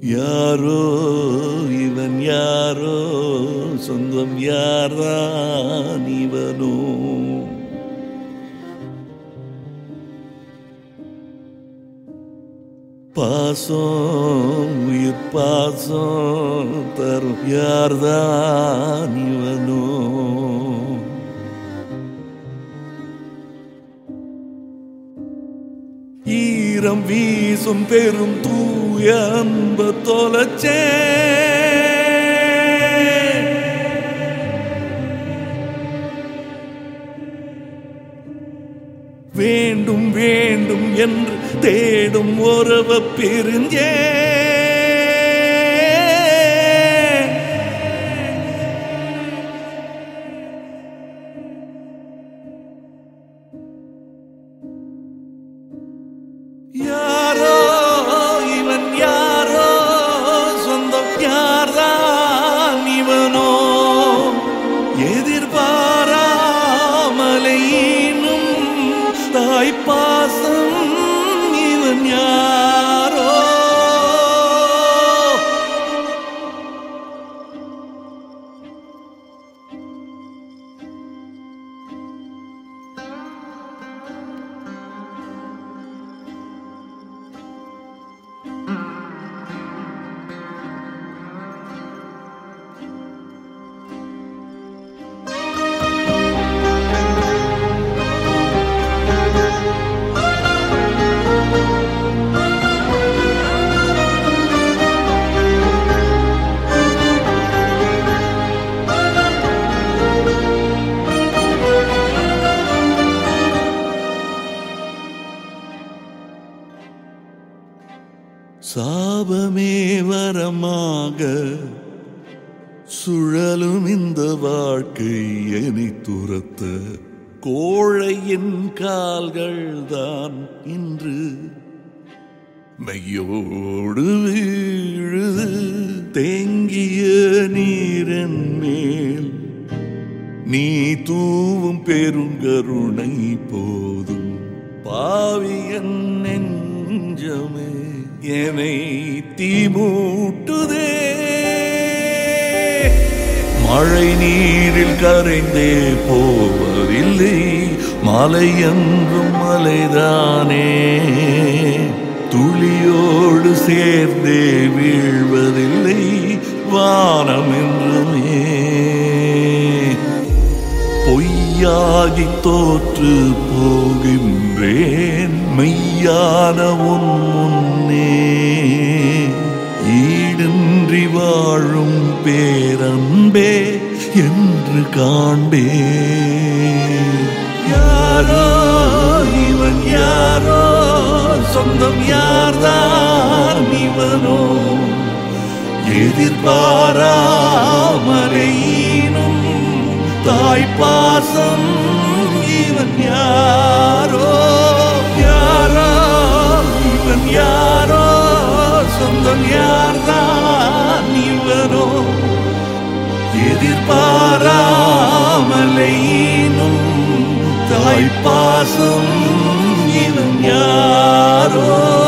யாரோ இவன் யாரோ சொந்தம் யார்தான் இவனோ பாசம் உயிர் பாசம் தரும் யார்தான் இவனோ ஈரம் வீசும் பெரும் தூய அன்ப தொலைச்சே வேண்டும் வேண்டும் என்று தேடும் உறவ பிரிஞ்சே யாரோ இவன் யாரோ சொந்தம் யார்தான் இவனோ எதிர்பாராமலையினும் தாய் பாசம் இவன் யாரோ சாபமே வரமாக சுழலும் இந்த வாழ்க்கை என்னை துரத்த கோழையின் கால்கள் தான் இன்று மெய்யோடு வீழுது தேங்கிய நீரன் மேல் நீ தூவும் பெருங்கருணை போதும் பாவியன் நெஞ்சமே என்னை தீமூட்டுதே மழை நீரில் கரைந்தே போவதில்லை மலை என்றும் மலைதானே துளியோடு சேர்ந்தே வீழ்வதில்லை வானம் என்றுமே பொய்யாகி தோற்று போகின்றேன் மெய்யான உன் முன்னே ஈடின்றி வாழும் பேரன்பே என்று காண்பே யாரோ இவன் யாரோ சொந்தம் யார்தான் இவனோ எதிர்பாராமலையினும் தாய் பாசம் இவன் யாரோ யாரோ இவன் யாரோ சொந்தம் யார்தான் இவனோ எதிர்பாராமலையினும் தாய் பாசம் இவன் யாரோ